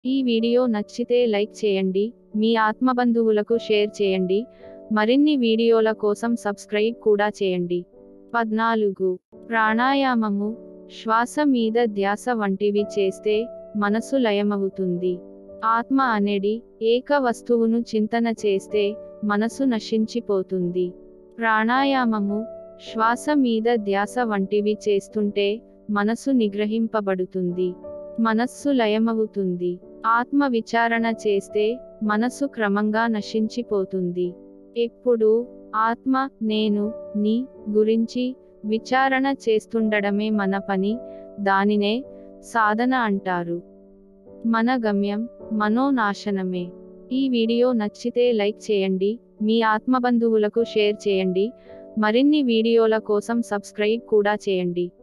ఈ వీడియో నచ్చితే లైక్ చేయండి మీ ఆత్మబంధువులకు షేర్ చేయండి మరిన్ని వీడియోల కోసం సబ్స్క్రైబ్ కూడా చేయండి పద్నాలుగు ప్రాణాయామము శ్వాస మీద ధ్యాస వంటివి చేస్తే మనసు లయమవుతుంది ఆత్మ అనేది ఏక వస్తువును చింతన చేస్తే మనసు నశించిపోతుంది ప్రాణాయామము శ్వాస మీద ధ్యాస వంటివి చేస్తుంటే మనసు నిగ్రహింపబడుతుంది మనస్సు లయమవుతుంది ఆత్మ విచారణ చేస్తే మనసు క్రమంగా నశించిపోతుంది ఎప్పుడు ఆత్మ నేను నీ గురించి విచారణ చేస్తుండడమే మన పని దానినే సాధన అంటారు మన గమ్యం మనోనాశనమే ఈ వీడియో నచ్చితే లైక్ చేయండి మీ ఆత్మబంధువులకు షేర్ చేయండి మరిన్ని వీడియోల కోసం సబ్స్క్రైబ్ కూడా చేయండి